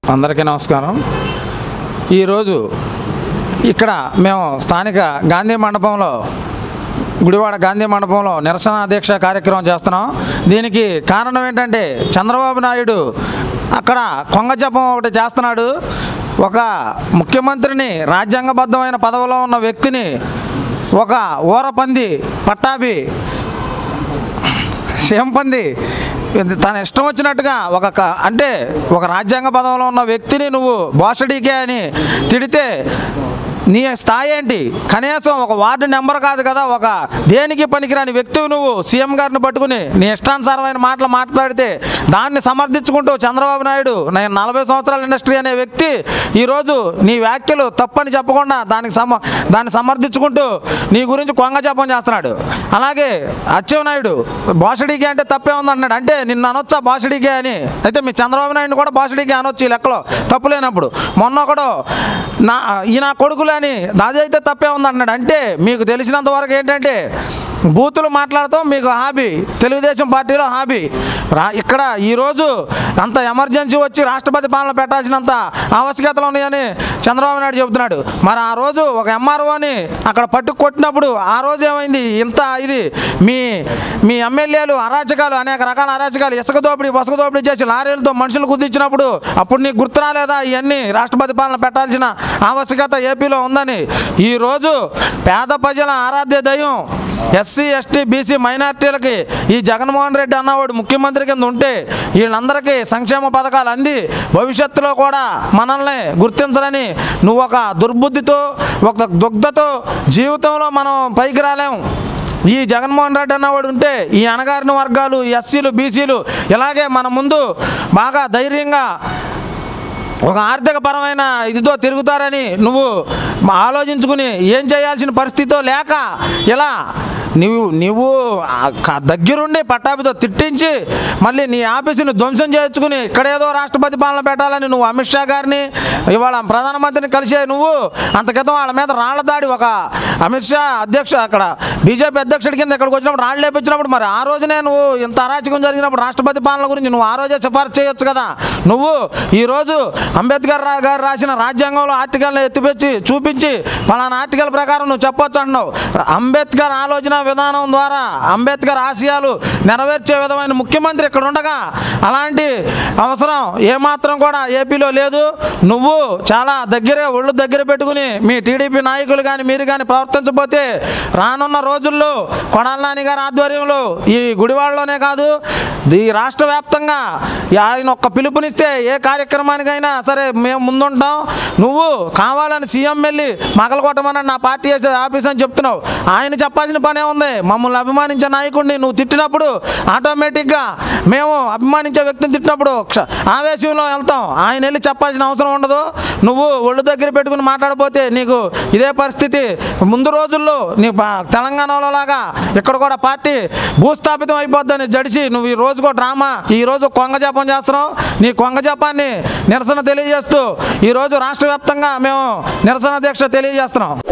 అందరికీ నమస్కారం ఈరోజు ఇక్కడ మేము స్థానిక గాంధీ మండపంలో గుడివాడ గాంధీ మండపంలో నిరసన దీక్ష కార్యక్రమం చేస్తున్నాం దీనికి కారణం ఏంటంటే చంద్రబాబు నాయుడు అక్కడ కొంగ జపం ఒకటి చేస్తున్నాడు ఒక ముఖ్యమంత్రిని రాజ్యాంగబద్ధమైన పదవిలో ఉన్న వ్యక్తిని ఒక ఊరపంది పట్టాభి సింపంది తన ఇష్టం వచ్చినట్టుగా ఒక క- అంటే ఒక రాజ్యాంగ పదంలో ఉన్న వ్యక్తిని నువ్వు బోసడీకే అని తిడితే నీ స్థాయి ఏంటి కనీసం ఒక వార్డు నెంబర్ కాదు కదా ఒక దేనికి పనికిరాని వ్యక్తివి నువ్వు సీఎం గారిని పట్టుకుని నీ ఇష్టానుసారమైన మాటలు మాట్లాడితే దాన్ని సమర్థించుకుంటూ చంద్రబాబు నాయుడు నేను నలభై సంవత్సరాల ఇండస్ట్రీ అనే వ్యక్తి ఈరోజు నీ వ్యాఖ్యలు తప్పని చెప్పకుండా దానికి సమ దాన్ని సమర్థించుకుంటూ నీ గురించి కొంగ జపం చేస్తున్నాడు అలాగే అచ్చెన్నాయుడు బాసుడికే అంటే తప్పే ఉంది అంటున్నాడు అంటే నిన్ను అనొచ్చా బాసుడికే అని అయితే మీ చంద్రబాబు నాయుడు కూడా బాసుడికే అనొచ్చు ఈ లెక్కలో తప్పు లేనప్పుడు మొన్న ఒకడు నా ఈ నా కొడుకులు అని నాది అయితే తప్పే ఉంది అంటున్నాడు అంటే మీకు తెలిసినంత వరకు ఏంటంటే బూతులు మాట్లాడతాం మీకు హాబీ తెలుగుదేశం పార్టీలో హాబీ రా ఇక్కడ ఈరోజు అంత ఎమర్జెన్సీ వచ్చి రాష్ట్రపతి పాలన పెట్టాల్సినంత ఆవశ్యకతలు ఉన్నాయని చంద్రబాబు నాయుడు చెబుతున్నాడు మరి ఆ రోజు ఒక ఎంఆర్ఓని అక్కడ పట్టుకు కొట్టినప్పుడు ఆ రోజు ఏమైంది ఇంత ఇది మీ మీ ఎమ్మెల్యేలు అరాచకాలు అనేక రకాల అరాచకాలు ఇసుక దోపిడీ బసక దోపిడీ చేసి లారీలతో మనుషులు కుదించినప్పుడు అప్పుడు నీకు గుర్తు రాలేదా ఇవన్నీ రాష్ట్రపతి పాలన పెట్టాల్సిన ఆవశ్యకత ఏపీలో ఉందని ఈరోజు పేద ప్రజల ఆరాధ్య దైవం ఎస్సీ ఎస్టీ బీసీ మైనార్టీలకి ఈ జగన్మోహన్ రెడ్డి అన్నవాడు ముఖ్యమంత్రి కింద ఉంటే వీళ్ళందరికీ సంక్షేమ పథకాలు అంది భవిష్యత్తులో కూడా మనల్ని గుర్తించాలని నువ్వు ఒక దుర్బుద్ధితో ఒక దుగ్ధతో జీవితంలో మనం పైకి రాలేం ఈ జగన్మోహన్ రెడ్డి అన్నవాడు ఉంటే ఈ అణగారిన వర్గాలు ఎస్సీలు బీసీలు ఇలాగే మన ముందు బాగా ధైర్యంగా ఒక ఆర్థిక పరమైన ఇదితో తిరుగుతారని నువ్వు మా ఆలోచించుకుని ఏం చేయాల్సిన పరిస్థితితో లేక ఇలా నువ్వు నువ్వు ఆ క- దగ్గరుండి పట్టాభితో తిట్టించి మళ్ళీ నీ ఆఫీసుని ధ్వంసం చేసుకుని ఇక్కడేదో రాష్ట్రపతి పాలన పెట్టాలని నువ్వు అమిత్ షా గారిని ఇవాళ ప్రధానమంత్రిని కలిసే నువ్వు అంత క్రితం వాళ్ళ మీద రాళ్ల దాడి ఒక అమిత్ షా అధ్యక్ష అక్కడ బీజేపీ అధ్యక్షుడి కింద ఇక్కడికి వచ్చినప్పుడు రాళ్ళు లేపించినప్పుడు మరి ఆ రోజునే నువ్వు ఇంత అరాచకం జరిగినప్పుడు రాష్ట్రపతి పాలన గురించి నువ్వు ఆ రోజే సిఫార్సు చేయొచ్చు కదా నువ్వు ఈరోజు అంబేద్కర్ రా- గారు రాసిన రాజ్యాంగంలో ఆర్టికల్ని ఎత్తిపెచ్చి చూపించి పలానా ఆర్టికల్ ప్రకారం నువ్వు చెప్పొచ్చు అంటున్నావు అంబేద్కర్ ఆలోచన విధానం ద్వారా అంబేద్కర్ ఆశయాలు నెరవేర్చే విధమైన ముఖ్యమంత్రి ఇక్కడ ఉండగా అలాంటి అవసరం ఏమాత్రం కూడా ఏపీలో లేదు నువ్వు చాలా దగ్గరే ఒళ్ళు దగ్గర పెట్టుకుని మీ టీడీపీ నాయకులు కానీ మీరు కానీ ప్రవర్తించకపోతే రానున్న రోజుల్లో కొడాల నాని గారి ఆధ్వర్యంలో ఈ గుడివాడలోనే కాదు ఈ రాష్ట్ర వ్యాప్తంగా ఆయన ఒక్క పిలుపునిస్తే ఏ కార్యక్రమానికైనా సరే మేము ముందుంటాం నువ్వు కావాలని సీఎం వెళ్ళి మగలు కొట్టమని నా పార్టీ చేసే ఆఫీస్ అని చెప్తున్నావు ఆయన చెప్పాల్సిన పనే ఉంది మమ్మల్ని అభిమానించే నాయకుడిని నువ్వు తిట్టినప్పుడు ఆటోమేటిక్గా మేము అభిమానించే వ్యక్తిని తిట్టినప్పుడు క్ష- ఆవేశంలో వెళ్తాం ఆయన వెళ్ళి చెప్పాల్సిన అవసరం ఉండదు నువ్వు ఒళ్ళు దగ్గర పెట్టుకుని మాట్లాడపోతే నీకు ఇదే పరిస్థితి ముందు రోజుల్లో నీ ప- తెలంగాణలో లాగా ఇక్కడ కూడా పార్టీ భూస్థాపితం అయిపోద్దని జడిసి నువ్వు ఈ రోజుకో డ్రామా ఈ రోజు కొంగ జపం చేస్తున్నావు నీ కొంగ జపాన్ని నిరసన తెలియజేస్తూ ఈరోజు రాష్ట్ర వ్యాప్తంగా మేము నిరసన దీక్ష తెలియజేస్తున్నాం